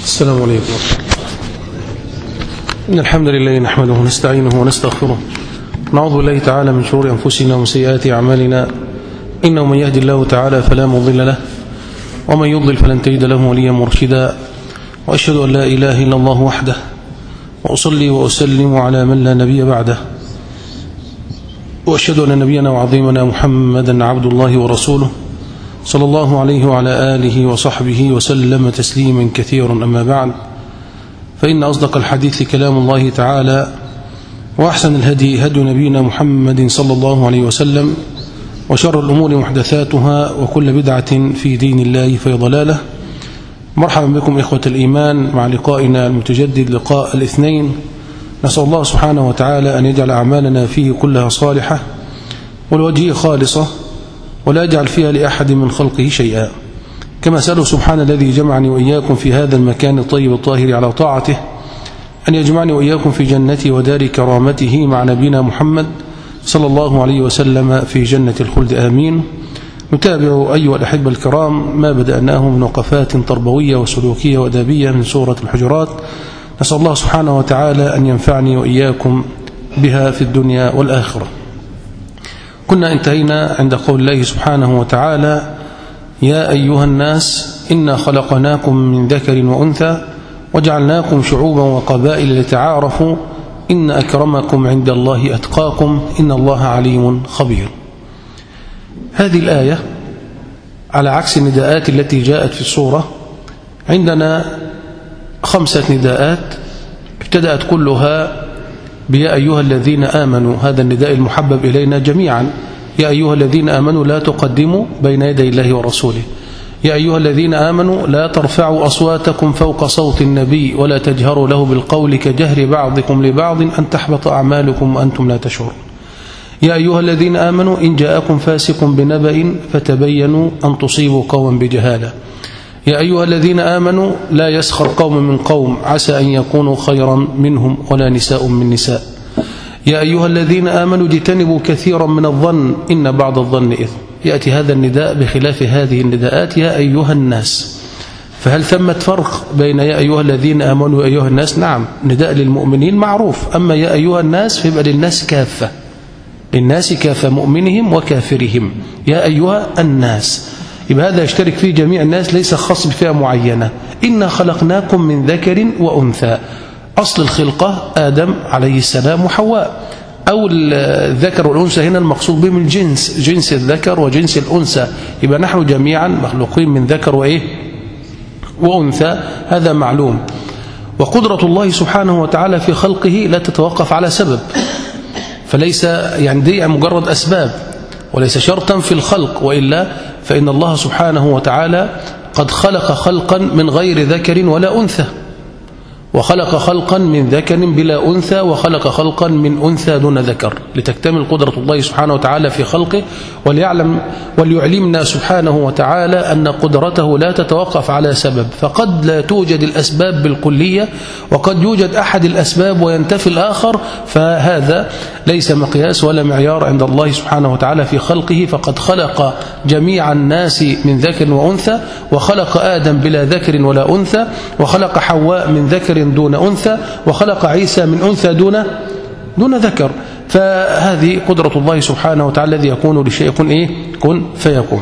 السلام عليكم إن الحمد لله نحمده ونستعينه ونستغفره نعوذ بالله تعالى من شرور أنفسنا ومن سيئات أعمالنا إنه من يهدي الله تعالى فلا مضل له ومن يضلل فلن تجد له وليا مرشدا وأشهد أن لا إله إلا الله وحده وأصلي وأسلم على من لا نبي بعده وأشهد أن نبينا وعظيمنا محمدا عبد الله ورسوله صلى الله عليه وعلى آله وصحبه وسلم تسليما كثيرا أما بعد فإن أصدق الحديث كلام الله تعالى وأحسن الهدي هدي نبينا محمد صلى الله عليه وسلم وشر الأمور محدثاتها وكل بدعة في دين الله في ضلاله مرحبا بكم إخوة الإيمان مع لقائنا المتجدد لقاء الاثنين نسأل الله سبحانه وتعالى أن يجعل أعمالنا فيه كلها صالحة والوجه خالصة ولا يجعل فيها لأحد من خلقه شيئا كما سأله سبحانه الذي جمعني وإياكم في هذا المكان الطيب الطاهر على طاعته أن يجمعني وإياكم في جنته ودار كرامته مع نبينا محمد صلى الله عليه وسلم في جنة الخلد آمين نتابع أيها الأحبة الكرام ما بدأناه من وقفات تربوية وسلوكية وأدابية من سورة الحجرات نسأل الله سبحانه وتعالى أن ينفعني وإياكم بها في الدنيا والآخرة كنا انتهينا عند قول الله سبحانه وتعالى يا أيها الناس إنا خلقناكم من ذكر وأنثى وجعلناكم شعوبا وقبائل لتعارفوا إن أكرمكم عند الله أتقاكم إن الله عليم خبير هذه الآية على عكس النداءات التي جاءت في الصورة عندنا خمسة نداءات ابتدأت كلها بيا أيها الذين آمنوا هذا النداء المحبب إلينا جميعا يا أيها الذين آمنوا لا تقدموا بين يدي الله ورسوله يا أيها الذين آمنوا لا ترفعوا أصواتكم فوق صوت النبي ولا تجهروا له بالقول كجهر بعضكم لبعض أن تحبط أعمالكم وأنتم لا تشعرون يا أيها الذين آمنوا إن جاءكم فاسق بنبأ فتبينوا أن تصيبوا قوما بجهالة يا أيها الذين آمنوا لا يسخر قوم من قوم عسى أن يكونوا خيرا منهم ولا نساء من نساء يا أيها الذين آمنوا اجتنبوا كثيرا من الظن إن بعض الظن إثم يأتي هذا النداء بخلاف هذه النداءات يا أيها الناس فهل ثمة فرق بين يا أيها الذين آمنوا وأيها الناس نعم نداء للمؤمنين معروف أما يا أيها الناس فيبقى للناس كافة للناس كافة مؤمنهم وكافرهم يا أيها الناس يبقى هذا يشترك فيه جميع الناس ليس خاص بفئة معينة إنا خلقناكم من ذكر وأنثى أصل الخلقة آدم عليه السلام وحواء أو الذكر والأنثى هنا المقصود بهم الجنس جنس الذكر وجنس الأنثى يبقى نحن جميعا مخلوقين من ذكر وإيه وأنثى هذا معلوم وقدرة الله سبحانه وتعالى في خلقه لا تتوقف على سبب فليس يعني دي مجرد أسباب وليس شرطا في الخلق وإلا فإن الله سبحانه وتعالى قد خلق خلقا من غير ذكر ولا أنثى وخلق خلقا من ذكر بلا أنثى وخلق خلقا من أنثى دون ذكر لتكتمل قدرة الله سبحانه وتعالى في خلقه وليعلم وليعلمنا سبحانه وتعالى أن قدرته لا تتوقف على سبب فقد لا توجد الأسباب بالكلية وقد يوجد أحد الأسباب وينتفي الآخر فهذا ليس مقياس ولا معيار عند الله سبحانه وتعالى في خلقه فقد خلق جميع الناس من ذكر وأنثى وخلق آدم بلا ذكر ولا أنثى وخلق حواء من ذكر دون أنثى وخلق عيسى من أنثى دون دون ذكر فهذه قدرة الله سبحانه وتعالى الذي يكون لشيء يكون إيه كن فيكون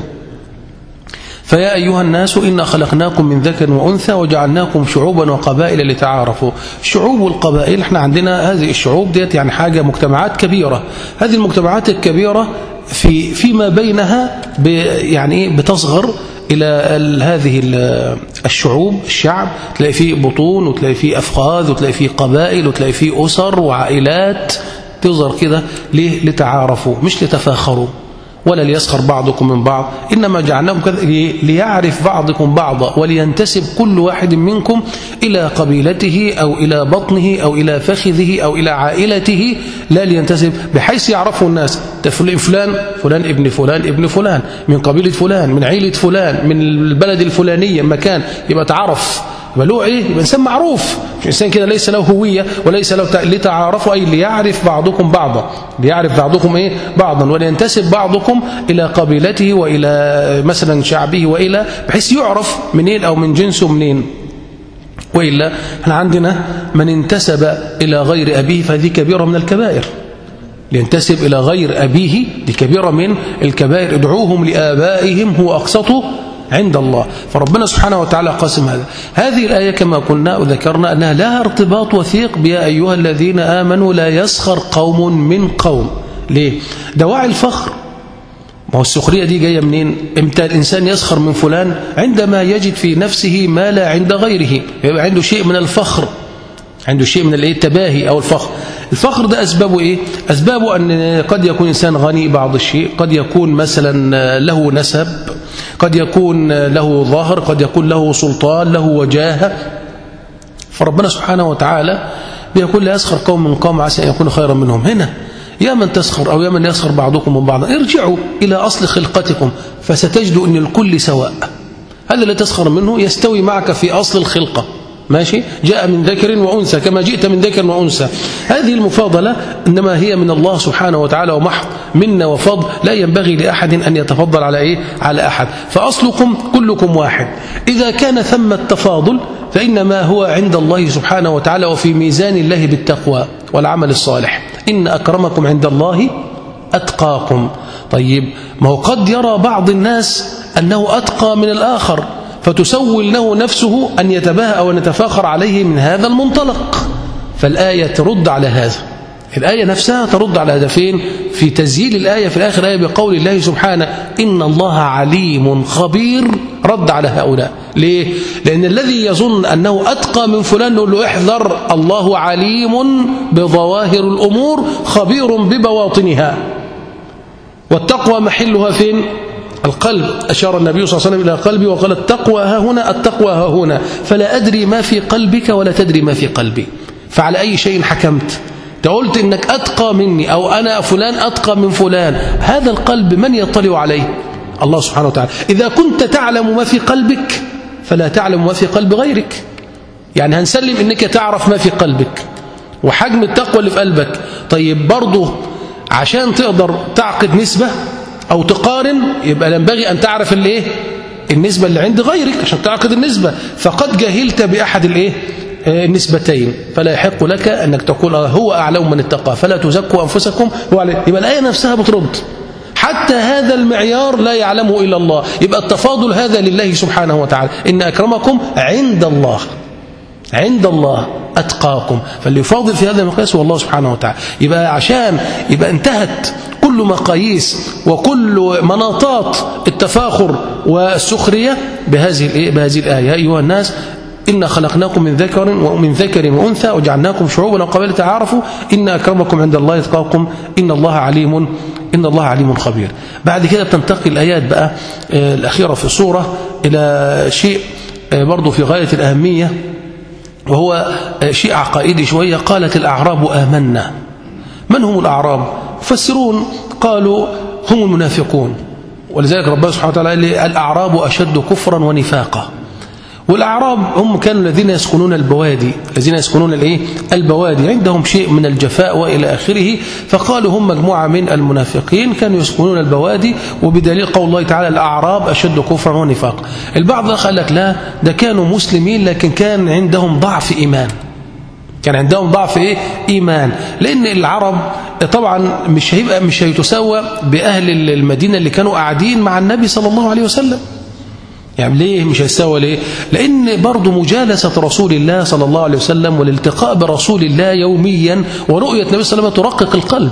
فيا أيها الناس إنا خلقناكم من ذكر وأنثى وجعلناكم شعوبا وقبائل لتعارفوا الشعوب والقبائل احنا عندنا هذه الشعوب ديت يعني حاجة مجتمعات كبيرة هذه المجتمعات الكبيرة في فيما بينها يعني بتصغر إلى هذه الشعوب الشعب تلاقي فيه بطون وتلاقي فيه أفخاذ وتلاقي فيه قبائل وتلاقي فيه أسر وعائلات تظهر كده ليه لتعارفوا مش لتفاخروا ولا ليسخر بعضكم من بعض إنما جعلناكم كذا ليعرف بعضكم بعضا ولينتسب كل واحد منكم إلى قبيلته أو إلى بطنه أو إلى فخذه أو إلى عائلته لا لينتسب بحيث يعرفوا الناس فلان فلان ابن فلان ابن فلان من قبيلة فلان من عيلة فلان من البلد الفلانية مكان يبقى تعرف يبقى له ايه يبقى انسان معروف مش انسان كده ليس له هويه وليس له لتعارفوا اي ليعرف بعضكم بعضا ليعرف بعضكم ايه بعضا ولينتسب بعضكم الى قبيلته والى مثلا شعبه والى بحيث يعرف منين او من جنسه منين وإلا احنا عندنا من انتسب إلى غير أبيه فهذه كبيرة من الكبائر ينتسب إلى غير أبيه دي كبيرة من الكبائر ادعوهم لآبائهم هو أقسط عند الله فربنا سبحانه وتعالى قاسم هذا هذه الآية كما قلنا وذكرنا أنها لها ارتباط وثيق بيا أيها الذين آمنوا لا يسخر قوم من قوم ليه؟ دواعي الفخر ما هو السخرية دي جاية منين امتى الإنسان يسخر من فلان عندما يجد في نفسه ما لا عند غيره يبقى عنده شيء من الفخر عنده شيء من التباهي أو الفخر الفخر ده أسبابه إيه؟ أسبابه أن قد يكون إنسان غني بعض الشيء قد يكون مثلا له نسب قد يكون له ظهر قد يكون له سلطان له وجاهة فربنا سبحانه وتعالى بيقول لا يسخر قوم من قوم عسى أن يكون خيرا منهم هنا يا من تسخر أو يا من يسخر بعضكم من بعض ارجعوا إلى أصل خلقتكم فستجدوا أن الكل سواء هذا لا تسخر منه يستوي معك في أصل الخلقة ماشي جاء من ذكر وأنثى كما جئت من ذكر وأنثى هذه المفاضلة إنما هي من الله سبحانه وتعالى ومحض منا وفضل لا ينبغي لأحد أن يتفضل على إيه على أحد فأصلكم كلكم واحد إذا كان ثم التفاضل فإنما هو عند الله سبحانه وتعالى وفي ميزان الله بالتقوى والعمل الصالح إن أكرمكم عند الله أتقاكم طيب ما هو قد يرى بعض الناس أنه أتقى من الآخر فتسول له نفسه أن يتباهى أو أن يتفاخر عليه من هذا المنطلق فالآية ترد على هذا الآية نفسها ترد على هذا فين في تزييل الآية في الآخر آية بقول الله سبحانه إن الله عليم خبير رد على هؤلاء ليه؟ لأن الذي يظن أنه أتقى من فلان نقول له احذر الله عليم بظواهر الأمور خبير ببواطنها والتقوى محلها فين القلب أشار النبي صلى الله عليه وسلم إلى قلبي وقال التقوى ها هنا التقوى ها هنا فلا أدري ما في قلبك ولا تدري ما في قلبي فعلى أي شيء حكمت قلت إنك أتقى مني أو أنا فلان أتقى من فلان هذا القلب من يطلع عليه الله سبحانه وتعالى إذا كنت تعلم ما في قلبك فلا تعلم ما في قلب غيرك يعني هنسلم إنك تعرف ما في قلبك وحجم التقوى اللي في قلبك طيب برضه عشان تقدر تعقد نسبة أو تقارن يبقى ينبغي أن تعرف الايه النسبة اللي عند غيرك عشان تعقد النسبة فقد جهلت بأحد الايه النسبتين فلا يحق لك أنك تقول هو أعلم من اتقى فلا تزكوا أنفسكم يبقى الآية نفسها بترد حتى هذا المعيار لا يعلمه إلا الله يبقى التفاضل هذا لله سبحانه وتعالى إن أكرمكم عند الله عند الله أتقاكم فاللي يفاضل في هذا المقياس هو الله سبحانه وتعالى يبقى عشان يبقى انتهت كل مقاييس وكل مناطات التفاخر والسخرية بهذه بهذه الآية أيها الناس إنا خلقناكم من ذكر ومن ذكر وأنثى وجعلناكم شعوبا وقبائل تعارفوا إن أكرمكم عند الله يتقاكم إن الله عليم إن الله عليم خبير بعد كده بتنتقل الآيات بقى الأخيرة في الصورة إلى شيء برضو في غاية الأهمية وهو شيء عقائدي شوية قالت الأعراب آمنا من هم الأعراب فسرون قالوا هم المنافقون ولذلك ربنا سبحانه وتعالى قال لي الأعراب أشد كفرا ونفاقا والأعراب هم كانوا الذين يسكنون البوادي الذين يسكنون الايه البوادي عندهم شيء من الجفاء وإلى آخره فقالوا هم مجموعة من المنافقين كانوا يسكنون البوادي وبدليل قول الله تعالى الأعراب أشد كفرا ونفاقا البعض قال لك لا ده كانوا مسلمين لكن كان عندهم ضعف إيمان كان عندهم ضعف ايه ايمان لان العرب طبعا مش هيبقى مش هيتساوى باهل المدينه اللي كانوا قاعدين مع النبي صلى الله عليه وسلم يعني ليه مش هيستوى ليه لأن برضو مجالسة رسول الله صلى الله عليه وسلم والالتقاء برسول الله يوميا ورؤية النبي صلى الله عليه وسلم ترقق القلب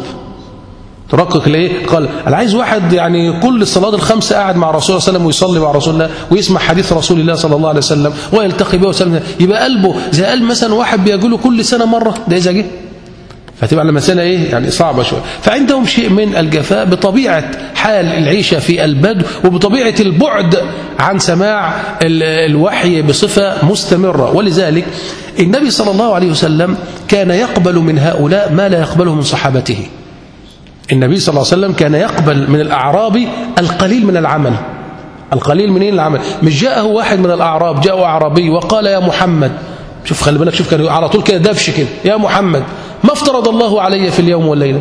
ترقق الايه القلب انا عايز واحد يعني كل الصلاه الخمسه قاعد مع رسول الله صلى الله عليه وسلم ويصلي مع رسول الله ويسمع حديث رسول الله صلى الله عليه وسلم ويلتقي به وسلم يبقى قلبه زي قلب مثلا واحد بيقوله كل سنه مره ده اذا جه فتبقى المسألة إيه؟ يعني صعبة شوية فعندهم شيء من الجفاء بطبيعة حال العيشة في البدو وبطبيعة البعد عن سماع الوحي بصفة مستمرة ولذلك النبي صلى الله عليه وسلم كان يقبل من هؤلاء ما لا يقبله من صحابته النبي صلى الله عليه وسلم كان يقبل من الأعراب القليل من العمل القليل منين العمل مش جاءه واحد من الأعراب جاءه أعرابي وقال يا محمد شوف خلي بالك شوف كان على طول كده دفش كده يا محمد ما افترض الله علي في اليوم والليلة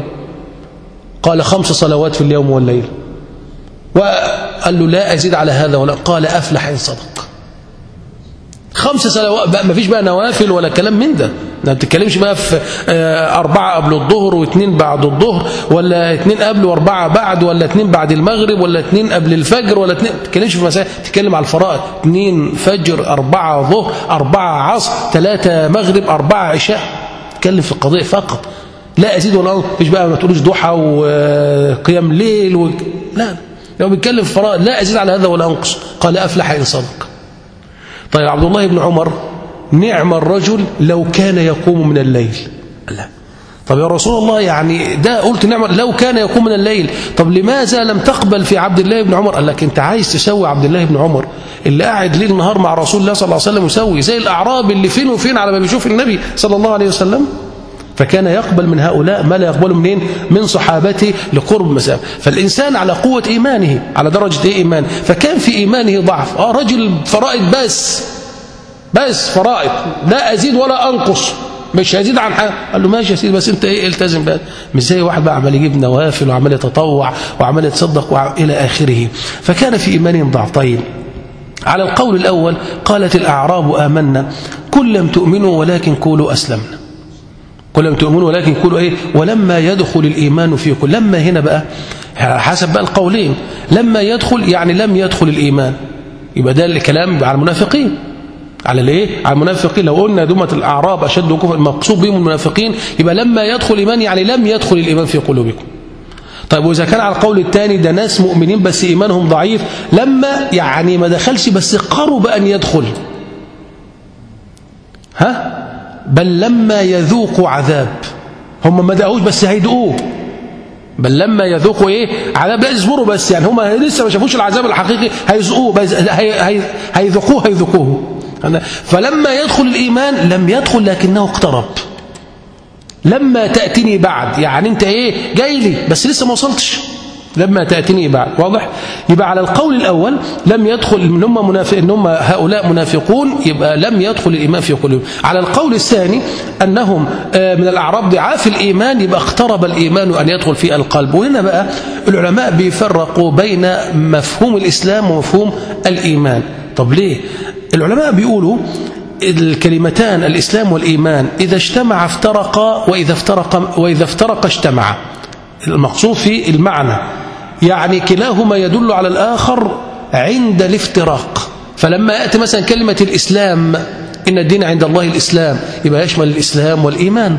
قال خمس صلوات في اليوم والليلة وقال له لا أزيد على هذا ولا قال أفلح إن صدق خمس صلوات ما فيش بقى نوافل ولا كلام من ده ما بتتكلمش بقى في آه، أربعة قبل الظهر واثنين بعد الظهر ولا اثنين قبل وأربعة بعد ولا اثنين بعد المغرب ولا اثنين قبل الفجر ولا اثنين ما بتتكلمش في مسائل بتتكلم على الفرائض اثنين فجر أربعة ظهر أربعة عصر ثلاثة مغرب أربعة عشاء تتكلم في القضية فقط لا أزيد ولا أنقص مش بقى ما تقولوش ضحى وقيام ليل و... لا لو بيتكلم في فرائض لا أزيد على هذا ولا أنقص قال أفلح إن صدق طيب عبد الله بن عمر نعم الرجل لو كان يقوم من الليل لا طب يا رسول الله يعني ده قلت نعم لو كان يقوم من الليل طب لماذا لم تقبل في عبد الله بن عمر قال لك انت عايز تسوي عبد الله بن عمر اللي قاعد ليل نهار مع رسول الله صلى الله عليه وسلم يسوي زي الاعراب اللي فين وفين على ما بيشوف النبي صلى الله عليه وسلم فكان يقبل من هؤلاء ما لا يقبله منين من صحابته لقرب مسافة فالإنسان على قوة إيمانه على درجة إيه إيمان فكان في إيمانه ضعف آه رجل فرائض بس بس فرائض لا أزيد ولا أنقص مش هزيد عن حاجة قال له ماشي يا سيدي بس انت ايه التزم بقى مش زي واحد بقى عمال يجيب نوافل وعمال يتطوع وعمال يتصدق وع... الى اخره فكان في ايمانهم ضعف طيب على القول الاول قالت الاعراب امنا كل لم تؤمنوا ولكن قولوا اسلمنا كل لم تؤمنوا ولكن قولوا ايه ولما يدخل الايمان فيكم لما هنا بقى حسب بقى القولين لما يدخل يعني لم يدخل الايمان يبقى ده الكلام على المنافقين على الايه على المنافقين لو قلنا دمة الاعراب اشد كفر المقصود بهم المنافقين يبقى لما يدخل الايمان يعني لم يدخل الايمان في قلوبكم طيب واذا كان على القول الثاني ده ناس مؤمنين بس ايمانهم ضعيف لما يعني ما دخلش بس قرب ان يدخل ها بل لما يذوقوا عذاب هم ما دقوش بس هيدقوه بل لما يذوقوا ايه عذاب لا يصبروا بس يعني هم لسه ما شافوش العذاب الحقيقي هيذوقوه هيذوقوه هيذوقوه فلما يدخل الإيمان لم يدخل لكنه اقترب لما تأتني بعد يعني انت ايه جاي لي بس لسه ما وصلتش لما تأتني بعد واضح يبقى على القول الأول لم يدخل ان هم منافق ان هم هؤلاء منافقون يبقى لم يدخل الإيمان في قلوبهم على القول الثاني أنهم من الأعراب ضعاف الإيمان يبقى اقترب الإيمان أن يدخل في القلب وهنا بقى العلماء بيفرقوا بين مفهوم الإسلام ومفهوم الإيمان طب ليه العلماء بيقولوا الكلمتان الإسلام والإيمان إذا اجتمع افترقا وإذا افترق, وإذا افترق اجتمع المقصود في المعنى يعني كلاهما يدل على الآخر عند الافتراق فلما يأتي مثلا كلمة الإسلام إن الدين عند الله الإسلام يبقى يشمل الإسلام والإيمان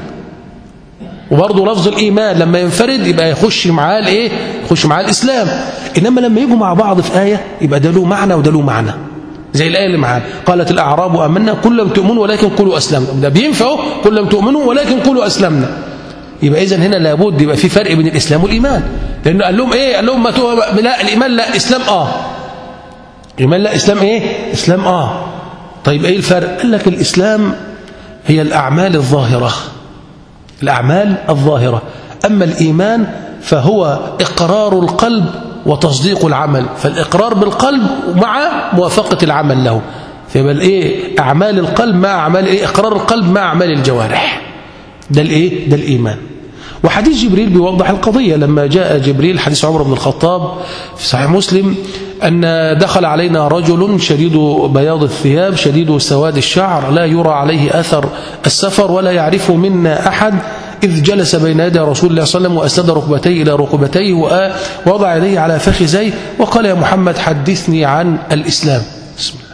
وبرضه لفظ الإيمان لما ينفرد يبقى يخش معاه الإيه؟ يخش معاه الإسلام إنما لما يجوا مع بعض في آية يبقى ده له معنى وده له معنى زي الآية اللي معانا قالت الأعراب آمنا كل لم تؤمنوا ولكن قولوا أسلمنا ده بينفعوا كل لم تؤمنوا ولكن قولوا أسلمنا يبقى إذن هنا لابد يبقى في فرق بين الإسلام والإيمان لأنه قال لهم إيه قال لهم ما لا الإيمان لا إسلام آه الإيمان لا إسلام إيه إسلام آه طيب إيه الفرق قال لك الإسلام هي الأعمال الظاهرة الأعمال الظاهرة أما الإيمان فهو إقرار القلب وتصديق العمل فالإقرار بالقلب مع موافقة العمل له فيبقى الايه اعمال القلب مع اعمال ايه اقرار القلب مع اعمال الجوارح ده الايه ده الايمان وحديث جبريل بيوضح القضية لما جاء جبريل حديث عمر بن الخطاب في صحيح مسلم أن دخل علينا رجل شديد بياض الثياب شديد سواد الشعر لا يرى عليه أثر السفر ولا يعرف منا أحد إذ جلس بين يدي رسول الله صلى الله عليه وسلم وأسند ركبتيه إلى ركبتيه ووضع يديه على فخذيه وقال يا محمد حدثني عن الإسلام بسم الله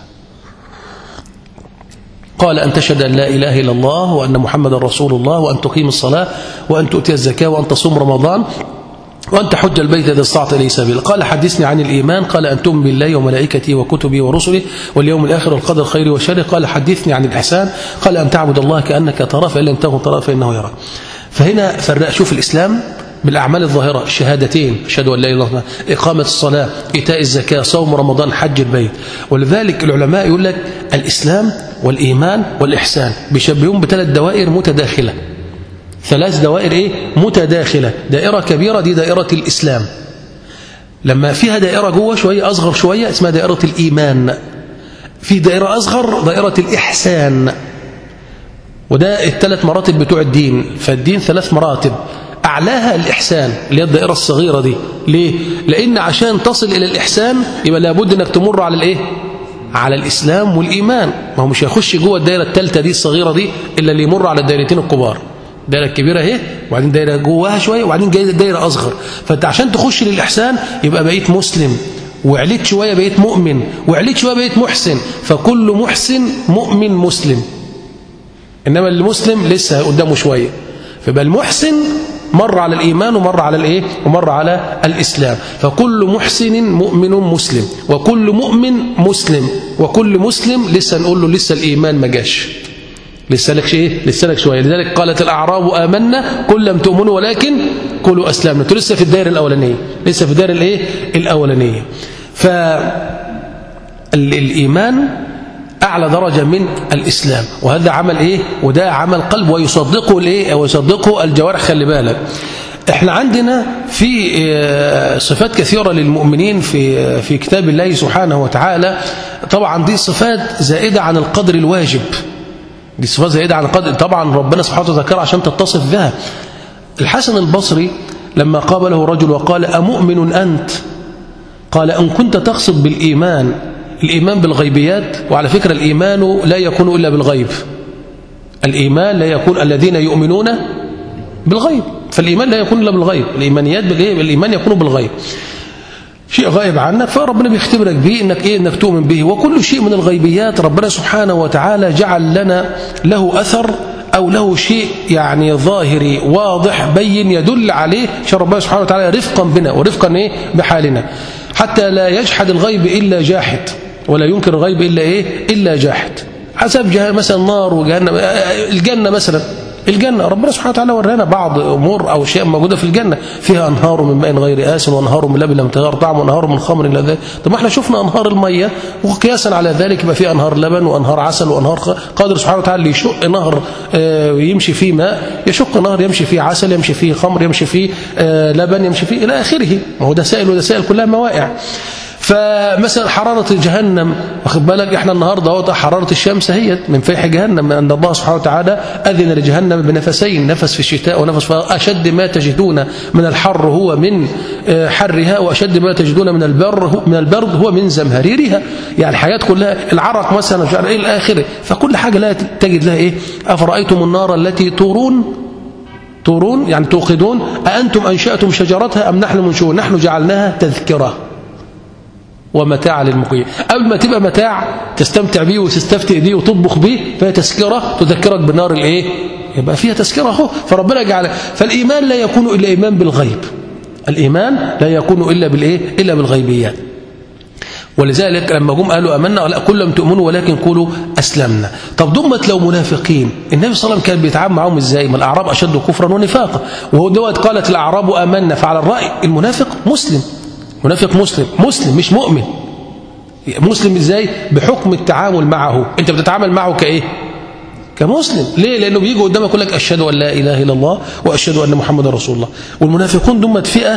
قال أن تشهد أن لا إله إلا الله وأن محمد رسول الله وأن تقيم الصلاة وأن تؤتي الزكاة وأن تصوم رمضان وأن تحج البيت إذا استطعت إليه سبيل قال حدثني عن الإيمان قال أن تؤمن بالله وملائكته وكتبه ورسله واليوم الآخر والقدر خير وشر قال حدثني عن الإحسان قال أن تعبد الله كأنك تراه فإن لم تكن تراه فإنه يراك فهنا فرق شوف الإسلام بالأعمال الظاهرة الشهادتين أشهد أن لا إله إلا الله إقامة الصلاة إيتاء الزكاة صوم رمضان حج البيت ولذلك العلماء يقول لك الإسلام والإيمان والإحسان بيشبهون بثلاث دوائر متداخلة ثلاث دوائر إيه؟ متداخلة دائرة كبيرة دي دائرة الإسلام لما فيها دائرة جوه شوية أصغر شوية اسمها دائرة الإيمان في دائرة أصغر دائرة الإحسان وده الثلاث مراتب بتوع الدين فالدين ثلاث مراتب أعلاها الإحسان اللي هي الدائرة الصغيرة دي ليه؟ لأن عشان تصل إلى الإحسان يبقى لابد أنك تمر على الإيه؟ على الإسلام والإيمان ما هو مش هيخش جوه الدائرة الثالثة دي الصغيرة دي إلا اللي يمر على الدائرتين الكبار الدائرة الكبيرة اهي وبعدين دائرة جواها شوية وبعدين جاية دائرة أصغر فأنت عشان تخش للإحسان يبقى بقيت مسلم وعليت شوية بقيت مؤمن وعليت شوية بقيت محسن فكل محسن مؤمن مسلم إنما المسلم لسه قدامه شوية فبقى المحسن مر على الإيمان ومر على الإيه ومر على الإسلام فكل محسن مؤمن مسلم وكل مؤمن مسلم وكل مسلم لسه نقول له لسه الإيمان ما جاش لسه لك شيء لسه لك شويه لذلك قالت الاعراب امنا كل لم تؤمنوا ولكن قولوا اسلمنا انتوا لسه في الدائره الاولانيه لسه في الدائره الايه الاولانيه فالايمان اعلى درجه من الاسلام وهذا عمل ايه وده عمل قلب ويصدقه الايه ويصدقه الجوارح خلي بالك احنا عندنا في صفات كثيرة للمؤمنين في في كتاب الله سبحانه وتعالى طبعا دي صفات زائدة عن القدر الواجب دي صفات زائدة عن القدر طبعا ربنا سبحانه وتعالى ذكرها عشان تتصف بها الحسن البصري لما قابله رجل وقال أمؤمن أنت قال أن كنت تقصد بالإيمان الإيمان بالغيبيات وعلى فكرة الإيمان لا يكون إلا بالغيب الإيمان لا يكون الذين يؤمنون بالغيب فالإيمان لا يكون إلا بالغيب الإيمانيات بالغيب الإيمان يكون بالغيب شيء غائب عنك فربنا بيختبرك به انك ايه انك تؤمن به وكل شيء من الغيبيات ربنا سبحانه وتعالى جعل لنا له اثر او له شيء يعني ظاهري واضح بين يدل عليه عشان ربنا سبحانه وتعالى رفقا بنا ورفقا ايه بحالنا حتى لا يجحد الغيب الا جاحد ولا ينكر الغيب الا ايه الا جاحد حسب مثلا نار وجهنم الجنه مثلا الجنة ربنا سبحانه وتعالى ورانا بعض أمور أو أشياء موجودة في الجنة فيها أنهار من ماء غير آسن وأنهار من لبن لم تغير طعم وأنهار من خمر إلى ذلك طب ما احنا شفنا أنهار المية وقياسا على ذلك يبقى في أنهار لبن وأنهار عسل وأنهار قادر سبحانه وتعالى يشق نهر يمشي فيه ماء يشق نهر يمشي فيه عسل يمشي فيه خمر يمشي فيه لبن يمشي فيه إلى آخره ما هو ده سائل وده سائل كلها موائع فمثلا حرارة جهنم واخد بالك احنا النهارده اهو حرارة الشمس هي من فيح جهنم ان الله سبحانه وتعالى اذن لجهنم بنفسين نفس في الشتاء ونفس فاشد ما تجدون من الحر هو من حرها واشد ما تجدون من البر من البرد هو من زمهريرها يعني الحياة كلها العرق مثلا مش عارف ايه الى اخره فكل حاجة لا تجد لها ايه افرايتم النار التي تورون تورون يعني توقدون أأنتم أنشأتم شجرتها أم نحن منشؤون نحن جعلناها تذكرة ومتاع للمقيم قبل ما تبقى متاع تستمتع بيه وتستفتئ بيه وتطبخ بيه فهي تذكرة تذكرك بالنار الايه يبقى فيها تذكرة اهو فربنا جعل فالإيمان لا يكون إلا إيمان بالغيب الإيمان لا يكون إلا بالإيه إلا بالغيبيات ولذلك لما جم قالوا امنا لا كل لم تؤمنوا ولكن قولوا اسلمنا طب دمت لو منافقين النبي صلى الله عليه وسلم كان بيتعامل معاهم ازاي ما الاعراب اشد كفرا ونفاقا وهو دوت قالت الاعراب امنا فعلى الراي المنافق مسلم منافق مسلم مسلم مش مؤمن مسلم ازاي بحكم التعامل معه انت بتتعامل معه كايه كمسلم ليه لانه بيجي قدامك يقول لك اشهد ان لا اله الا الله واشهد ان محمدا رسول الله والمنافقون دمت فئه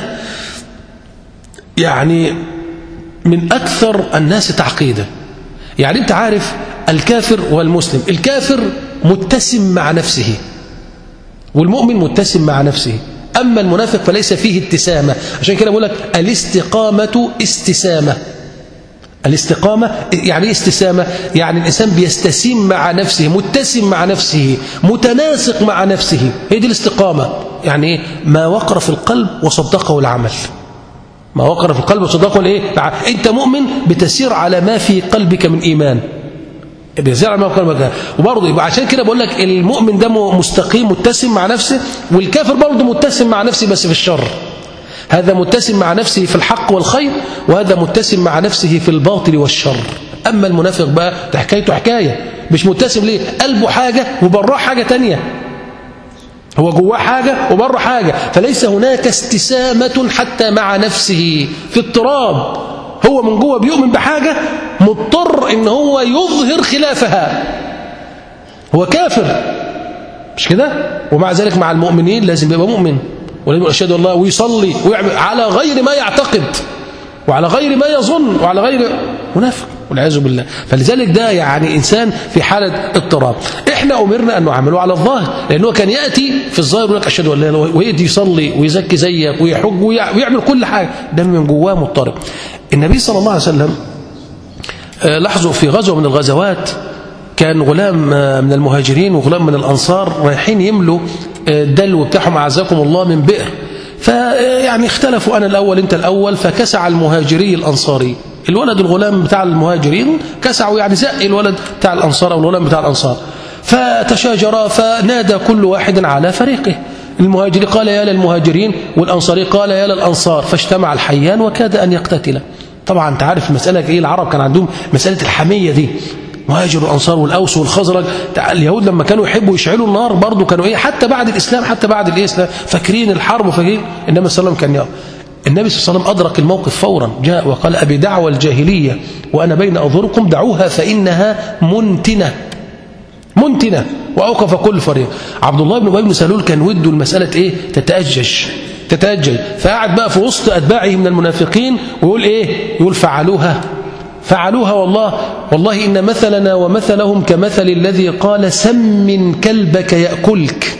يعني من اكثر الناس تعقيدا يعني انت عارف الكافر والمسلم الكافر متسم مع نفسه والمؤمن متسم مع نفسه أما المنافق فليس فيه اتسامة عشان كده بقول لك الاستقامة استسامة الاستقامة يعني استسامة يعني الإنسان بيستسيم مع نفسه متسم مع نفسه متناسق مع نفسه هي دي الاستقامة يعني إيه؟ ما وقر في القلب وصدقه العمل ما وقر في القلب وصدقه الايه انت مؤمن بتسير على ما في قلبك من ايمان بيزيد على ما في قلبك وبرضه يبقى عشان كده بقول لك المؤمن ده مستقيم متسم مع نفسه والكافر برضه متسم مع نفسه بس في الشر هذا متسم مع نفسه في الحق والخير وهذا متسم مع نفسه في الباطل والشر أما المنافق بقى ده حكايته حكاية مش متسم ليه قلبه حاجة وبراه حاجة تانية هو جواه حاجة وبره حاجة فليس هناك استسامة حتى مع نفسه في اضطراب هو من جوه بيؤمن بحاجة مضطر ان هو يظهر خلافها هو كافر مش كده ومع ذلك مع المؤمنين لازم يبقى مؤمن ولازم يشهد الله ويصلي ويعمل على غير ما يعتقد وعلى غير ما يظن وعلى غير منافق والعياذ بالله فلذلك ده يعني إنسان في حالة اضطراب إحنا أمرنا أن نعمله على الظاهر لأنه كان يأتي في الظاهر يقول لك أشهد أن لا إله ويأتي يصلي ويزكي زيك ويحج ويعمل كل حاجة ده من جواه مضطرب النبي صلى الله عليه وسلم لاحظوا في غزوة من الغزوات كان غلام من المهاجرين وغلام من الأنصار رايحين يملوا الدلو بتاعهم أعزكم الله من بئر فيعني اختلفوا أنا الأول أنت الأول فكسع المهاجري الأنصاري الولد الغلام بتاع المهاجرين كسعوا يعني زق الولد بتاع الأنصار أو الغلام بتاع الأنصار فتشاجرا فنادى كل واحد على فريقه المهاجري قال يا للمهاجرين والأنصاري قال يا للأنصار فاجتمع الحيان وكاد أن يقتتلا طبعا انت عارف المسألة ايه العرب كان عندهم مسألة الحمية دي مهاجر والأنصار والأوس والخزرج اليهود لما كانوا يحبوا يشعلوا النار برضه كانوا ايه حتى بعد الإسلام حتى بعد الإسلام فاكرين الحرب وفاكرين النبي صلى الله عليه وسلم كان يقف النبي صلى الله عليه وسلم أدرك الموقف فورا جاء وقال أبي دعوى الجاهلية وأنا بين أظهركم دعوها فإنها منتنة منتنة وأوقف كل فريق عبد الله بن أبي بن سلول كان وده المسألة إيه تتأجج تتأجج فقعد بقى في وسط أتباعه من المنافقين ويقول إيه يقول فعلوها فعلوها والله والله إن مثلنا ومثلهم كمثل الذي قال سمن كلبك يأكلك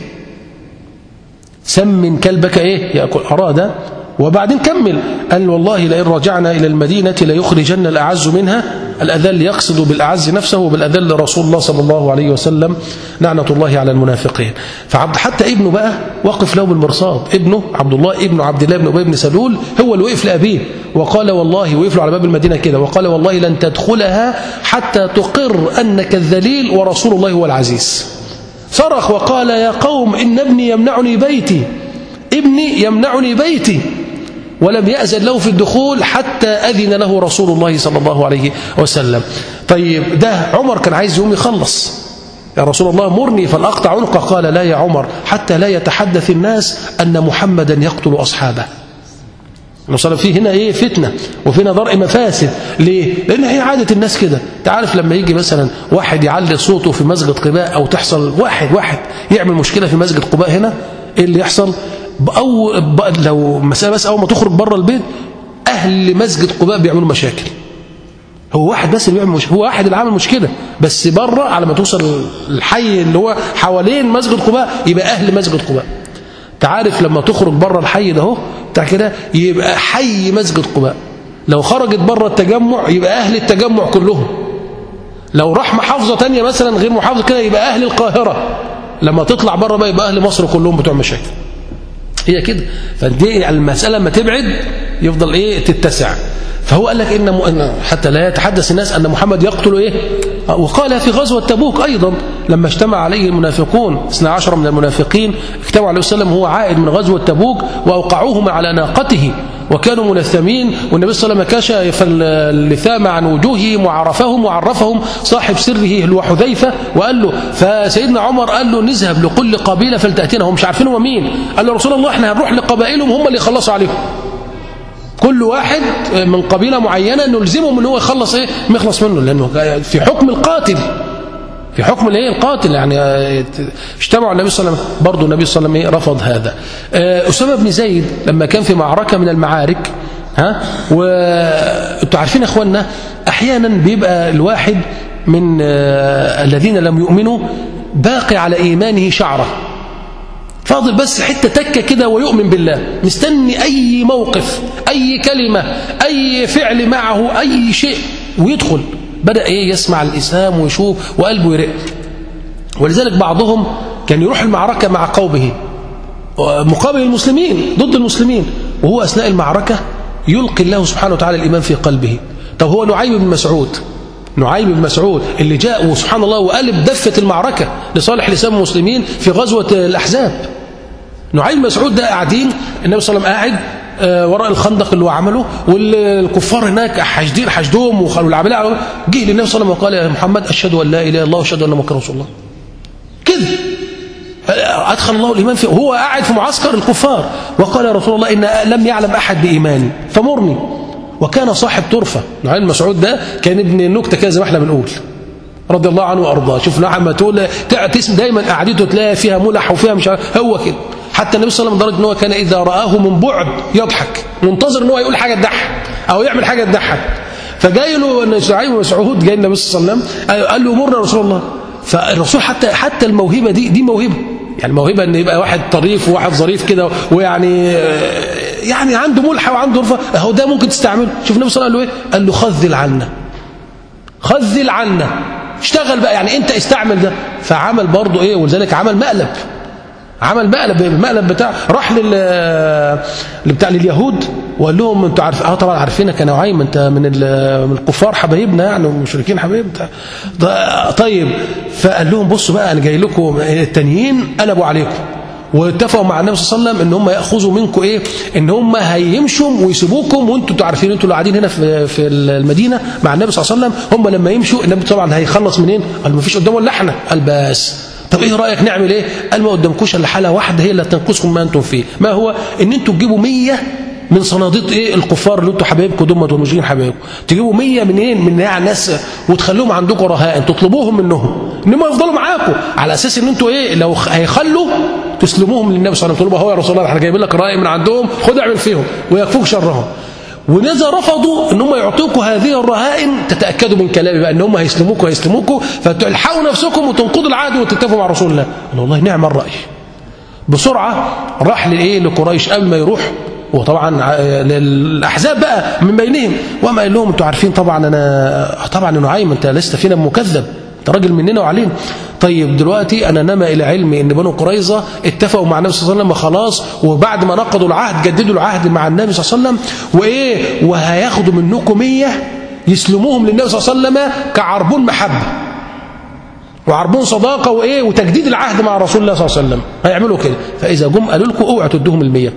سمن كلبك إيه يأكل أراد وبعدين كمل قال والله لئن رجعنا إلى المدينة ليخرجن الأعز منها الأذل يقصد بالأعز نفسه وبالأذل رسول الله صلى الله عليه وسلم لعنة الله على المنافقين فعبد حتى ابنه بقى وقف له بالمرصاد ابنه عبد الله ابن عبد الله بن أبي بن سلول هو اللي وقف لأبيه وقال والله وقف له على باب المدينة كده وقال والله لن تدخلها حتى تقر أنك الذليل ورسول الله هو العزيز صرخ وقال يا قوم إن ابني يمنعني بيتي ابني يمنعني بيتي ولم يأذن له في الدخول حتى أذن له رسول الله صلى الله عليه وسلم طيب ده عمر كان عايز يوم يخلص يا رسول الله مرني فالأقطع عنقه قال لا يا عمر حتى لا يتحدث الناس أن محمدا يقتل أصحابه نصل فيه هنا ايه فتنة وفينا درء مفاسد ليه لان هي عادة الناس كده تعرف لما يجي مثلا واحد يعلي صوته في مسجد قباء او تحصل واحد واحد يعمل مشكلة في مسجد قباء هنا ايه اللي يحصل أو لو مسألة بس أول ما تخرج بره البيت أهل مسجد قباء بيعملوا مشاكل هو واحد بس اللي بيعمل مشكلة هو واحد اللي عامل مشكلة بس بره على ما توصل الحي اللي هو حوالين مسجد قباء يبقى أهل مسجد قباء تعرف لما تخرج بره الحي ده اهو بتاع كده يبقى حي مسجد قباء لو خرجت بره التجمع يبقى أهل التجمع كلهم لو راح محافظة تانية مثلا غير محافظة كده يبقى أهل القاهرة لما تطلع بره بقى يبقى أهل مصر كلهم بتوع مشاكل هي كده فدي المسألة لما تبعد يفضل إيه تتسع فهو قال لك إن حتى لا يتحدث الناس أن محمد يقتل إيه وقال في غزوة تبوك أيضا لما اجتمع عليه المنافقون 12 من المنافقين اجتمعوا عليه وسلم هو عائد من غزوة تبوك وأوقعوهم على ناقته وكانوا منثمين والنبي صلى الله عليه وسلم كشف اللثام عن وجوههم وعرفهم وعرفهم صاحب سره هو حذيفة وقال له فسيدنا عمر قال له نذهب لكل قبيلة فلتأتينا هم مش عارفين هو مين قال له رسول الله احنا هنروح لقبائلهم هم اللي يخلصوا عليهم كل واحد من قبيلة معينة نلزمهم ان هو يخلص ايه يخلص منه لانه في حكم القاتل في حكم الايه القاتل يعني اجتمعوا النبي صلى الله عليه وسلم برضه النبي صلى الله عليه وسلم رفض هذا اسامه بن زيد لما كان في معركه من المعارك ها وانتوا عارفين يا اخواننا احيانا بيبقى الواحد من الذين لم يؤمنوا باقي على ايمانه شعره فاضل بس حته تكه كده ويؤمن بالله مستني اي موقف اي كلمه اي فعل معه اي شيء ويدخل بدأ إيه يسمع الإسلام ويشوف وقلبه يرق ولذلك بعضهم كان يروح المعركة مع قومه مقابل المسلمين ضد المسلمين وهو أثناء المعركة يلقي الله سبحانه وتعالى الإيمان في قلبه طب هو نعيم بن مسعود نعيم بن مسعود اللي جاء وسبحان الله وقلب دفة المعركة لصالح لسان المسلمين في غزوة الأحزاب نعيم بن مسعود ده قاعدين النبي صلى الله عليه وسلم قاعد وراء الخندق اللي هو عمله والكفار هناك حاشدين حشدهم والعمليه جه للنبي صلى الله عليه وسلم وقال يا محمد اشهد ان لا اله الا الله واشهد ان محمدا رسول الله كده ادخل الله الايمان فيه وهو قاعد في معسكر الكفار وقال يا رسول الله ان لم يعلم احد بايماني فمرني وكان صاحب طرفه نعيم مسعود ده كان ابن النكته كده زي ما احنا بنقول رضي الله عنه وارضاه شوف نعم تقول تسم دايما قعدته تلاقي فيها ملح وفيها مش هو كده حتى النبي صلى الله عليه وسلم درجه ان هو كان اذا راه من بعد يضحك منتظر ان هو يقول حاجه تضحك او يعمل حاجه تضحك فجاي له ان شعيب مسعود جاي النبي صلى الله عليه وسلم قال له مرنا رسول الله فالرسول حتى حتى الموهبه دي دي موهبه يعني موهبه ان يبقى واحد طريف وواحد ظريف كده ويعني يعني عنده ملحه وعنده رفه اهو ده ممكن تستعمله شوف النبي صلى الله عليه وسلم قال له ايه قال له خذل عنا خذل عنا اشتغل بقى يعني انت استعمل ده فعمل برضه ايه ولذلك عمل مقلب عمل مقلب المقلب بتاع راح لل بتاع لليهود وقال لهم انتوا عارف اه طبعا عارفينك يا نعيم انت من من الكفار حبايبنا يعني والمشركين حبايبنا طيب فقال لهم بصوا بقى انا جاي لكم التانيين قلبوا عليكم واتفقوا مع النبي صلى الله عليه وسلم ان هم ياخذوا منكم ايه ان هم هيمشوا ويسيبوكم وانتوا عارفين انتوا اللي قاعدين هنا في في المدينه مع النبي صلى الله عليه وسلم هم لما يمشوا النبي طبعا هيخلص منين قال ما فيش قدامه الا احنا قال بس طب ايه رايك نعمل ايه قال ما قدامكوش الا حاله واحده هي اللي هتنقذكم ما انتم فيه ما هو ان انتوا تجيبوا 100 من صناديق ايه الكفار اللي انتوا حبايبكم دول والمجرمين حبايبكم تجيبوا 100 منين من يعني ناس وتخلوهم عندكم رهائن تطلبوهم منهم انهم يفضلوا معاكم على اساس ان انتوا ايه لو هيخلوا تسلموهم للنبي صلى الله عليه وسلم هو يا رسول الله احنا جايبين لك رأي من عندهم خد اعمل فيهم ويكفوك شرهم ونذا رفضوا ان هم يعطوكم هذه الرهائن تتاكدوا من كلامي بقى ان هم هيسلموكم هيسلموكم فتلحقوا نفسكم وتنقضوا العهد وتتفقوا مع رسول الله قال والله نعم الراي بسرعه راح لايه لقريش قبل ما يروح وطبعا للاحزاب بقى من بينهم وما قال لهم انتوا عارفين طبعا انا طبعا نعيم انت لست فينا مكذب انت راجل مننا وعلينا طيب دلوقتي انا نما الى علمي ان بنو قريظه اتفقوا مع النبي صلى الله عليه وسلم خلاص وبعد ما نقضوا العهد جددوا العهد مع النبي صلى الله عليه وسلم وايه وهياخدوا منكم 100 يسلموهم للنبي صلى الله عليه وسلم كعربون محبه وعربون صداقه وايه وتجديد العهد مع رسول الله صلى الله عليه وسلم هيعملوا كده فاذا جم قالوا لكم اوعوا تدوهم ال100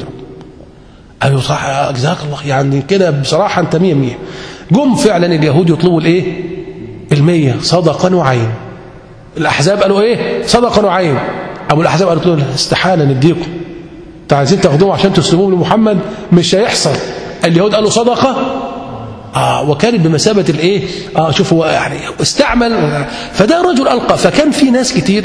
قالوا صح جزاك الله يعني كده بصراحه انت 100 100 جم فعلا اليهود يطلبوا الايه المية صدقا وعين الأحزاب قالوا إيه صدقا وعين أبو الأحزاب قالوا له استحالة نديكم انتوا عايزين تاخدوهم عشان تسلموهم لمحمد مش هيحصل اليهود قالوا صدقة آه وكانت بمثابة الايه اه شوفوا يعني استعمل فده رجل ألقى فكان في ناس كتير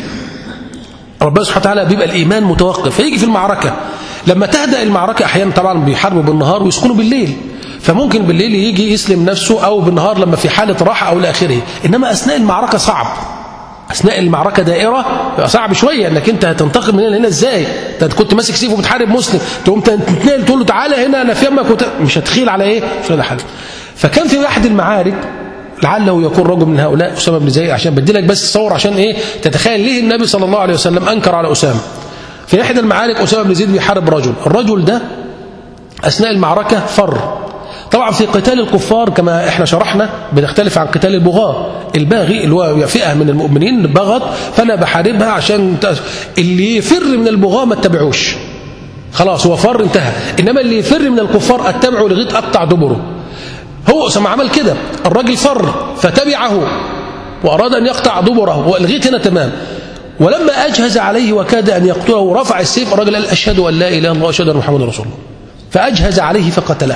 ربنا سبحانه وتعالى بيبقى الإيمان متوقف فيجي في المعركة لما تهدأ المعركة أحيانا طبعا بيحاربوا بالنهار ويسكنوا بالليل فممكن بالليل يجي يسلم نفسه أو بالنهار لما في حالة راحة أو لآخره إنما أثناء المعركة صعب أثناء المعركة دائرة صعب شوية أنك أنت هتنتقل من هنا لهنا إزاي أنت كنت ماسك سيف وبتحارب مسلم تقوم تتنقل تقول له تعالى هنا أنا في يمك وت... مش هتخيل على إيه مش على حاجة فكان في أحد المعارك لعله يكون رجل من هؤلاء أسامة بن زيد عشان بدي لك بس تصور عشان إيه تتخيل ليه النبي صلى الله عليه وسلم أنكر على أسامة في إحدى المعارك أسامة بن زيد بيحارب رجل الرجل ده أثناء المعركة فر طبعا في قتال الكفار كما احنا شرحنا بنختلف عن قتال البغاة الباغي اللي هو فئة من المؤمنين بغت فأنا بحاربها عشان اللي يفر من البغاة ما اتبعوش خلاص هو فر انتهى إنما اللي يفر من الكفار اتبعه لغايه أقطع دبره هو أسامة عمل كده الراجل فر فتبعه وأراد أن يقطع دبره ولغايه هنا تمام ولما أجهز عليه وكاد أن يقتله رفع السيف الراجل قال أشهد أن لا إله إلا الله وأشهد أن محمدا رسول الله فأجهز عليه فقتله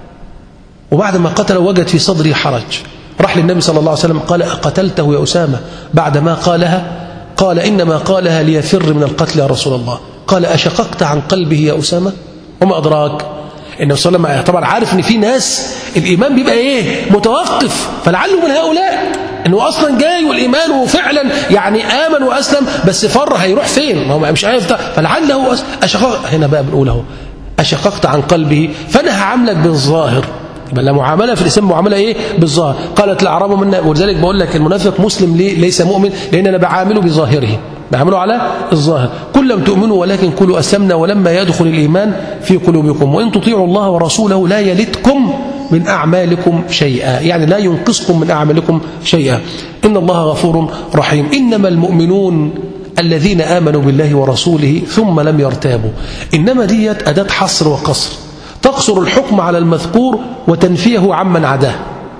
وبعد ما قتل وجد في صدره حرج راح للنبي صلى الله عليه وسلم قال أقتلته يا أسامة بعد ما قالها قال إنما قالها ليفر من القتل يا رسول الله قال أشققت عن قلبه يا أسامة وما أدراك النبي صلى الله عليه وسلم طبعا عارف ان في ناس الايمان بيبقى ايه متوقف فلعله من هؤلاء انه اصلا جاي والايمان وفعلا يعني امن واسلم بس فر هيروح فين ما هو مش عارف فلعله اشقق هنا بقى بنقول اهو اشققت عن قلبه فنهى عملك بالظاهر يبقى لا معامله في الاسلام معامله ايه بالظاهر قالت الاعراب منا ولذلك بقول لك المنافق مسلم ليه ليس مؤمن لان انا بعامله بظاهره بعامله على الظاهر كل لم تؤمنوا ولكن كلوا اسلمنا ولما يدخل الايمان في قلوبكم وان تطيعوا الله ورسوله لا يلدكم من أعمالكم شيئا يعني لا ينقصكم من أعمالكم شيئا إن الله غفور رحيم إنما المؤمنون الذين آمنوا بالله ورسوله ثم لم يرتابوا إنما ديت أداة حصر وقصر تقصر الحكم على المذكور وتنفيه عمن عداه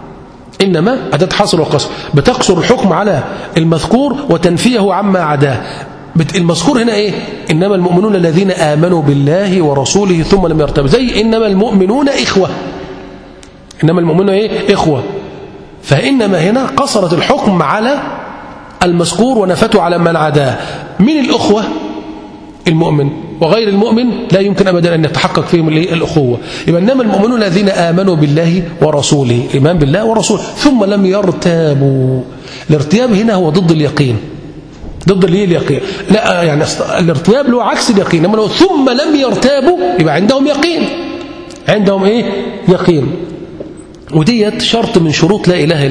إنما أداة حصر وقصر بتقصر الحكم على المذكور وتنفيه عما عداه المذكور هنا إيه إنما المؤمنون الذين آمنوا بالله ورسوله ثم لم يرتابوا زي إنما المؤمنون إخوة إنما المؤمنون إيه إخوة فإنما هنا قصرت الحكم على المذكور ونفته على من عداه من الأخوة المؤمن وغير المؤمن لا يمكن أبدا أن يتحقق فيهم الأخوة يبقى إنما المؤمنون الذين آمنوا بالله ورسوله إيمان بالله ورسوله ثم لم يرتابوا الارتياب هنا هو ضد اليقين ضد الايه اليقين لا يعني الارتياب له عكس اليقين لما لو ثم لم يرتابوا يبقى عندهم يقين عندهم ايه يقين وديت شرط من شروط لا اله الا الله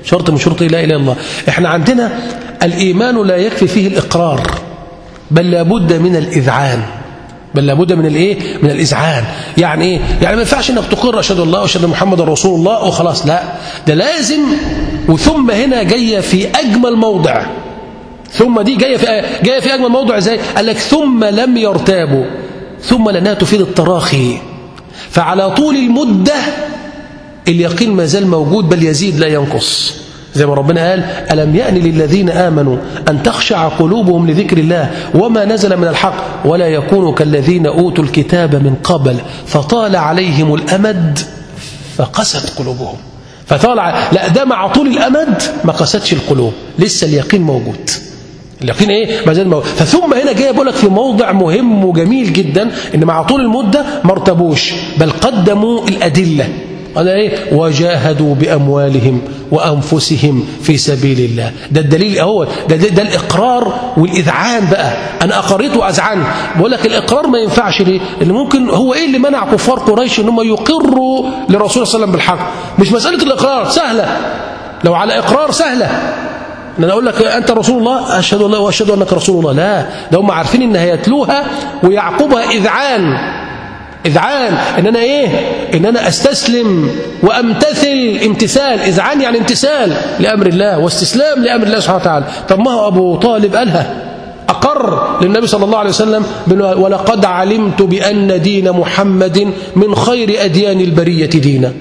شرط من شروط لا إله إلا الله إحنا عندنا الإيمان لا يكفي فيه الإقرار بل لابد من الإذعان بل لابد من الايه من الاذعان يعني ايه يعني ما ينفعش انك تقر اشهد الله واشهد محمد رسول الله وخلاص لا ده لازم وثم هنا جايه في اجمل موضع ثم دي جايه في جايه في اجمل موضع ازاي قال لك ثم لم يرتابوا ثم لانها تفيد التراخي فعلى طول المده اليقين ما زال موجود بل يزيد لا ينقص زي ما ربنا قال ألم يأن للذين آمنوا أن تخشع قلوبهم لذكر الله وما نزل من الحق ولا يكونوا كالذين أوتوا الكتاب من قبل فطال عليهم الأمد فقست قلوبهم فطال لا ده مع طول الأمد ما قستش القلوب لسه اليقين موجود اليقين ايه ما زال موجود فثم هنا جاي بقول لك في موضع مهم وجميل جدا ان مع طول المده ما ارتبوش بل قدموا الادله قال ايه وجاهدوا باموالهم وانفسهم في سبيل الله ده الدليل اهو ده, ده, ده الاقرار والاذعان بقى انا اقريت واذعنت بقول لك الاقرار ما ينفعش ليه اللي ممكن هو ايه اللي منع كفار قريش ان هم يقروا لرسول صلى الله عليه وسلم بالحق مش مساله الاقرار سهله لو على اقرار سهله ان انا اقول لك انت رسول الله اشهد الله واشهد انك رسول الله لا ده هم عارفين ان هيتلوها ويعقبها اذعان إذعان إن أنا إيه إن أنا أستسلم وأمتثل امتثال إذعان يعني امتثال لأمر الله واستسلام لأمر الله سبحانه وتعالى طب ما هو أبو طالب قالها أقر للنبي صلى الله عليه وسلم ولقد علمت بأن دين محمد من خير أديان البرية دينا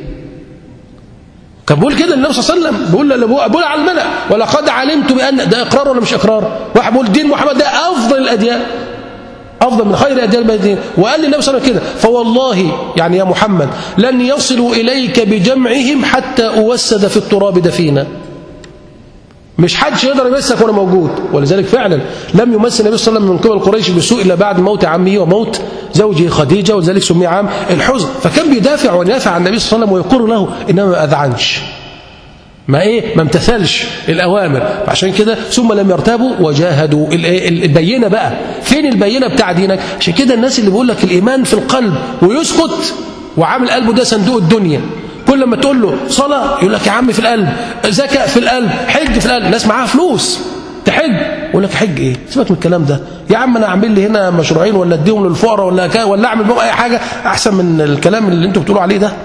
كان بيقول كده النبي صلى الله عليه وسلم بيقول بيقول على الملأ ولقد علمت بأن ده إقرار ولا مش إقرار واحد بيقول دين محمد ده أفضل الأديان أفضل من خير أديان المدينة وقال للنبي صلى الله عليه وسلم كده فوالله يعني يا محمد لن يصلوا إليك بجمعهم حتى أوسد في التراب دفينا مش حدش يقدر يمسك وانا موجود ولذلك فعلا لم يمس النبي صلى الله عليه وسلم من قبل قريش بسوء الا بعد موت عمه وموت زوجه خديجه ولذلك سمي عام الحزن فكان بيدافع ويدافع عن النبي صلى الله عليه وسلم ويقول له انما ما اذعنش ما ايه ما امتثلش الاوامر عشان كده ثم لم يرتابوا وجاهدوا البينه بقى فين البينه بتاع دينك عشان كده الناس اللي بيقول لك الايمان في القلب ويسكت وعامل قلبه ده صندوق الدنيا كل ما تقول له صلاه يقول لك يا عم في القلب زكاه في القلب حج في القلب الناس معاها فلوس تحج يقول لك حج ايه سيبك من الكلام ده يا عم انا اعمل لي هنا مشروعين ولا اديهم للفقراء ولا ولا اعمل بهم اي حاجه احسن من الكلام اللي انتوا بتقولوا عليه ده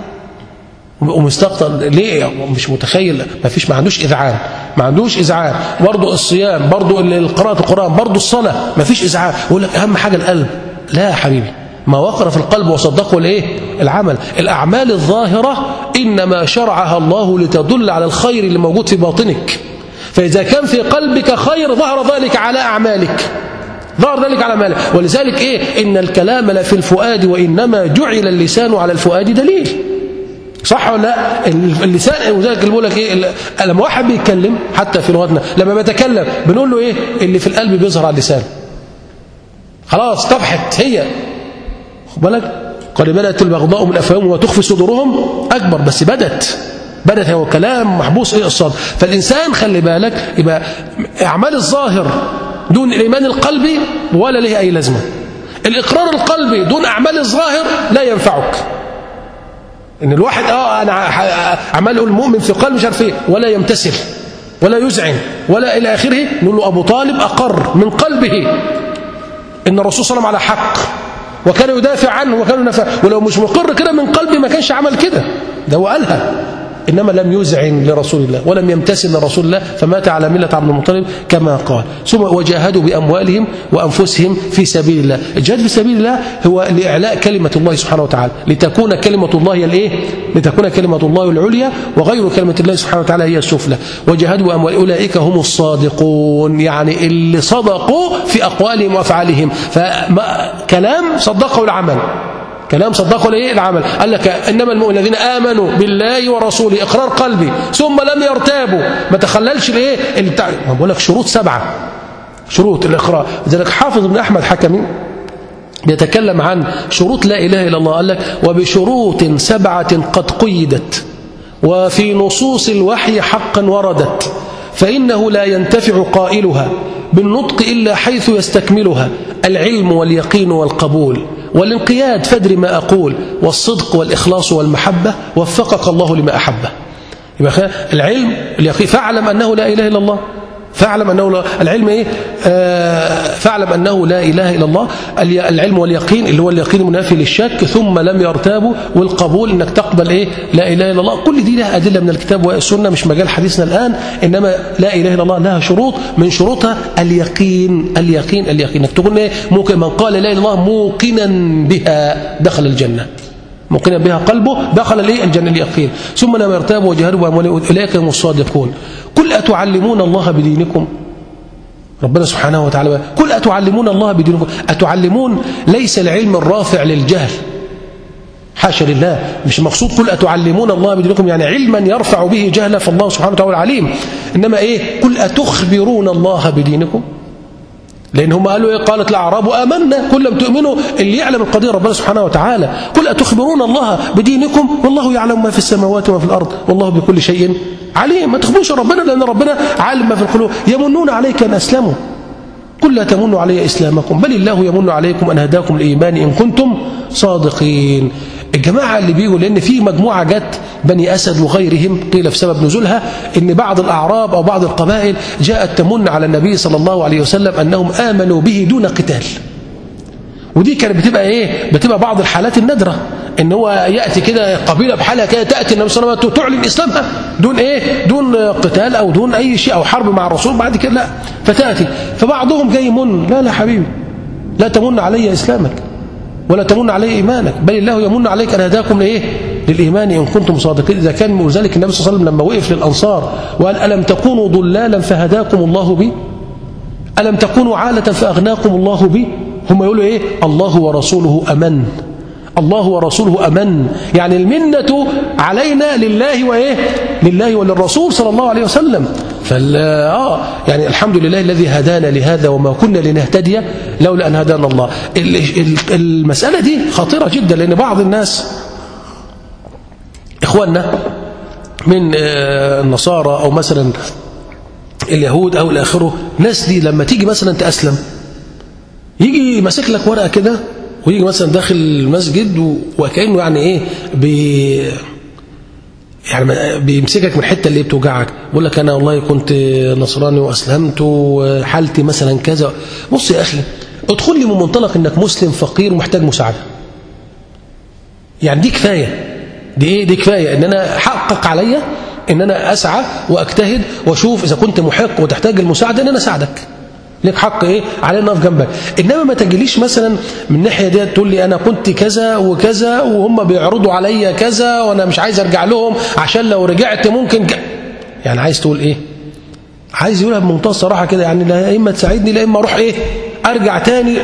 ومستقطر ليه مش متخيل ما فيش ما عندوش اذعان ما عندوش اذعان برضه الصيام برضه قراءه القران برضه الصلاه ما فيش اذعان يقول لك اهم حاجه القلب لا يا حبيبي ما وقر في القلب وصدقه الايه العمل الاعمال الظاهره انما شرعها الله لتدل على الخير اللي موجود في باطنك فاذا كان في قلبك خير ظهر ذلك على اعمالك ظهر ذلك على اعمالك ولذلك ايه ان الكلام لا في الفؤاد وانما جعل اللسان على الفؤاد دليل صح ولا لا اللسان وذلك اللي بقول لك ايه لما واحد بيتكلم حتى في لغتنا لما بيتكلم بنقول له ايه اللي في القلب بيظهر على اللسان خلاص طفحت هي خد بالك قد بدات البغضاء من افواههم وتخفي صدورهم اكبر بس بدت بدت هو كلام محبوس ايه الصاد فالانسان خلي بالك يبقى اعمال الظاهر دون الايمان القلبي ولا له اي لازمه الاقرار القلبي دون اعمال الظاهر لا ينفعك ان الواحد اه انا عمال اقول مؤمن في قلبه مش عارف ايه ولا يمتثل ولا يزعن ولا الى اخره نقول له ابو طالب اقر من قلبه ان الرسول صلى الله عليه وسلم على حق وكان يدافع عنه وكان ينفع ولو مش مقر كده من قلبي ما كانش عمل كده ده هو قالها إنما لم يزعن لرسول الله ولم يمتثل لرسول الله فمات على ملة عبد المطلب كما قال ثم وجاهدوا بأموالهم وأنفسهم في سبيل الله الجهاد في سبيل الله هو لإعلاء كلمة الله سبحانه وتعالى لتكون كلمة الله هي الإيه؟ لتكون كلمة الله العليا وغير كلمة الله سبحانه وتعالى هي السفلى وجاهدوا بأموالهم أولئك هم الصادقون يعني اللي صدقوا في أقوالهم وأفعالهم فكلام صدقوا العمل كلام صدقه الايه العمل قال لك انما المؤمنين الذين امنوا بالله ورسوله اقرار قلبي ثم لم يرتابوا ما تخللش الايه البتاع ما بقول لك شروط سبعه شروط الاقرار لذلك حافظ ابن احمد حكمي بيتكلم عن شروط لا اله الا الله قال لك وبشروط سبعه قد قيدت وفي نصوص الوحي حقا وردت فانه لا ينتفع قائلها بالنطق الا حيث يستكملها العلم واليقين والقبول والانقياد فادر ما أقول والصدق والإخلاص والمحبة وفقك الله لما أحبه يبقى العلم اليقين فاعلم أنه لا إله إلا الله فاعلم أنه لا العلم إيه آه فاعلم أنه لا إله إلا الله العلم واليقين اللي هو اليقين المنافي للشك ثم لم يرتابوا والقبول أنك تقبل إيه لا إله إلا الله كل دي لها أدلة من الكتاب والسنة مش مجال حديثنا الآن إنما لا إله إلا الله لها شروط من شروطها اليقين اليقين اليقين انك تقول إيه ممكن من قال لا إله إلا الله موقنا بها دخل الجنة موقنا بها قلبه دخل الايه الجنه اليقين ثم لم يرتابوا وجهلوا باموالهم اولئك هم الصادقون قل اتعلمون الله بدينكم ربنا سبحانه وتعالى قل اتعلمون الله بدينكم اتعلمون ليس العلم الرافع للجهل حاشا لله مش مقصود قل أتعلمون الله بدينكم يعني علما يرفع به جهلا فالله سبحانه وتعالى عليم إنما إيه قل أتخبرون الله بدينكم لأن هم قالوا إيه قالت الأعراب آمنا كل لم تؤمنوا اللي يعلم القضية ربنا سبحانه وتعالى قل أتخبرون الله بدينكم والله يعلم ما في السماوات وما في الأرض والله بكل شيء عليم ما تخبروش ربنا لأن ربنا عالم ما في القلوب يمنون عليك أن أسلموا قل لا تمنوا علي إسلامكم بل الله يمن عليكم أن هداكم الإيمان إن كنتم صادقين الجماعة اللي بيقول لأن في مجموعة جت بني أسد وغيرهم قيل في سبب نزولها أن بعض الأعراب أو بعض القبائل جاءت تمن على النبي صلى الله عليه وسلم أنهم آمنوا به دون قتال ودي كانت بتبقى ايه بتبقى بعض الحالات النادره ان هو ياتي كده قبيله بحالها كده تاتي النبي صلى الله عليه وسلم تعلن اسلامها دون ايه دون قتال او دون اي شيء او حرب مع الرسول بعد كده لا فتاتي فبعضهم جاي من لا لا حبيبي لا تمن علي اسلامك ولا تمن علي ايمانك بل الله يمن عليك ان هداكم لايه للايمان ان كنتم صادقين اذا كان من ذلك النبي صلى الله عليه وسلم لما وقف للانصار وقال الم تكونوا ضلالا فهداكم الله بي الم تكونوا عاله فاغناكم الله بي هم يقولوا ايه الله ورسوله امن الله ورسوله امن يعني المنه علينا لله وايه لله وللرسول صلى الله عليه وسلم فال اه يعني الحمد لله الذي هدانا لهذا وما كنا لنهتدي لولا ان هدانا الله المساله دي خطيره جدا لان بعض الناس اخواننا من النصارى او مثلا اليهود او الاخره ناس دي لما تيجي مثلا تاسلم يجي ماسك لك ورقه كده ويجي مثلا داخل المسجد وكانه يعني ايه بي يعني بيمسكك من الحته اللي بتوجعك بيقول لك انا والله كنت نصراني واسلمت وحالتي مثلا كذا بص يا اخي ادخل لي من منطلق انك مسلم فقير ومحتاج مساعده يعني دي كفايه دي ايه دي كفايه ان انا حقق عليا ان انا اسعى واجتهد واشوف اذا كنت محق وتحتاج المساعده ان انا اساعدك لك حق ايه علينا نقف جنبك انما ما تجيليش مثلا من الناحيه دي تقول لي انا كنت كذا وكذا وهم بيعرضوا عليا كذا وانا مش عايز ارجع لهم عشان لو رجعت ممكن ك... يعني عايز تقول ايه عايز يقولها بمنتهى الصراحه كده يعني لا اما تساعدني لا اما اروح ايه ارجع تاني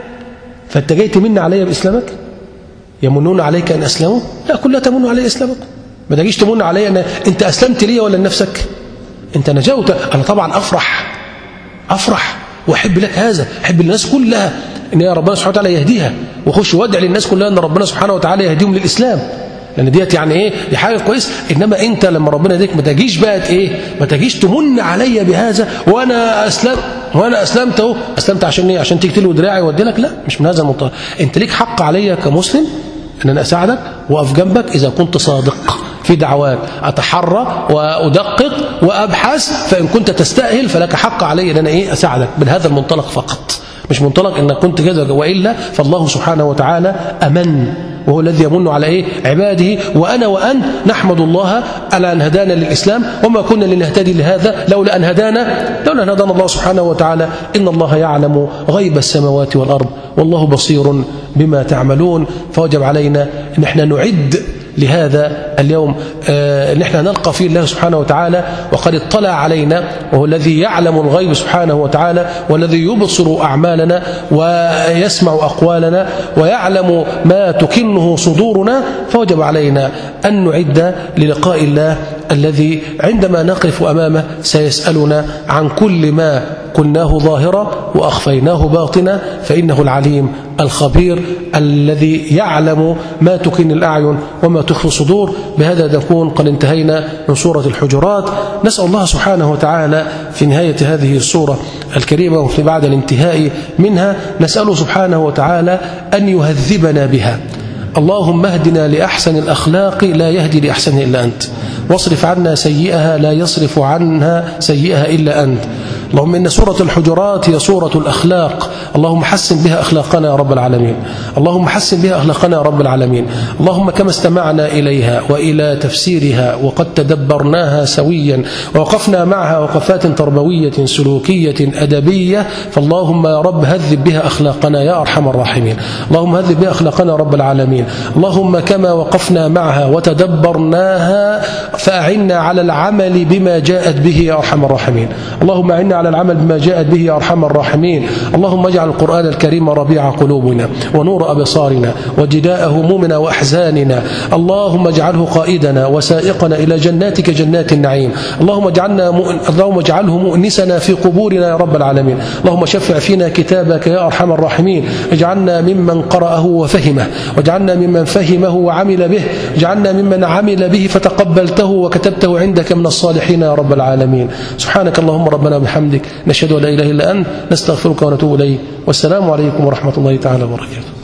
فانت جاي تمن عليا باسلامك يمنون عليك ان اسلموا لا كلها تمن علي اسلامك ما تجيش تمن عليا ان انت اسلمت لي ولا لنفسك انت نجوت انا طبعا افرح افرح واحب لك هذا احب الناس كلها ان يا ربنا سبحانه وتعالى يهديها واخش وادعي للناس كلها ان ربنا سبحانه وتعالى يهديهم للاسلام لان ديت يعني ايه دي حاجه كويسه انما انت لما ربنا يهديك ما تجيش بقى ايه ما تجيش تمن عليا بهذا وانا اسلمت وانا اسلمت اهو اسلمت عشان ايه عشان تقتل دراعي وادي لك لا مش من هذا المنطلق انت ليك حق عليا كمسلم ان انا اساعدك واقف جنبك اذا كنت صادق في دعواك أتحرى وأدقق وأبحث فإن كنت تستأهل فلك حق علي أن أنا إيه أساعدك من هذا المنطلق فقط مش منطلق أنك كنت كذا وإلا فالله سبحانه وتعالى أمن وهو الذي يمن على إيه عباده وأنا وأنت نحمد الله على أن هدانا للإسلام وما كنا لنهتدي لهذا لولا أن هدانا لولا أن هدانا الله سبحانه وتعالى إن الله يعلم غيب السماوات والأرض والله بصير بما تعملون فوجب علينا أن احنا نعد لهذا اليوم آه نحن نلقى فيه الله سبحانه وتعالى وقد اطلع علينا وهو الذي يعلم الغيب سبحانه وتعالى والذي يبصر أعمالنا ويسمع أقوالنا ويعلم ما تكنه صدورنا فوجب علينا أن نعد للقاء الله الذي عندما نقف أمامه سيسألنا عن كل ما قلناه ظاهرا وأخفيناه باطنا فإنه العليم الخبير الذي يعلم ما تكن الأعين وما تخفي الصدور بهذا نكون قد انتهينا من سورة الحجرات نسأل الله سبحانه وتعالى في نهاية هذه السورة الكريمة وفي بعد الانتهاء منها نسأله سبحانه وتعالى أن يهذبنا بها اللهم اهدنا لأحسن الأخلاق لا يهدي لأحسنه إلا أنت واصرف عنا سيئها لا يصرف عنها سيئها إلا أنت اللهم إن سورة الحجرات هي سورة الأخلاق اللهم حسن بها أخلاقنا يا رب العالمين اللهم حسن بها أخلاقنا يا رب العالمين اللهم كما استمعنا إليها وإلى تفسيرها وقد تدبرناها سويا ووقفنا معها وقفات تربوية سلوكية أدبية فاللهم يا رب هذب بها أخلاقنا يا أرحم الراحمين اللهم هذب بها أخلاقنا يا رب العالمين اللهم كما وقفنا معها وتدبرناها فأعنا على العمل بما جاءت به يا أرحم الراحمين اللهم أعنا على العمل بما جاءت به يا أرحم الراحمين اللهم اجعل القرآن الكريم ربيع قلوبنا ونور أبصارنا وجداء همومنا وأحزاننا اللهم اجعله قائدنا وسائقنا إلى جناتك جنات النعيم اللهم اجعلنا مؤن... اللهم اجعله مؤنسنا في قبورنا يا رب العالمين اللهم شفع فينا كتابك يا أرحم الراحمين اجعلنا ممن قرأه وفهمه واجعلنا ممن فهمه وعمل به اجعلنا ممن عمل به فتقبلته وكتبته عندك من الصالحين يا رب العالمين سبحانك اللهم ربنا بحمدك نشهد أن لا إله إلا أنت نستغفرك ونتوب إليك والسلام عليكم ورحمة الله تعالى وبركاته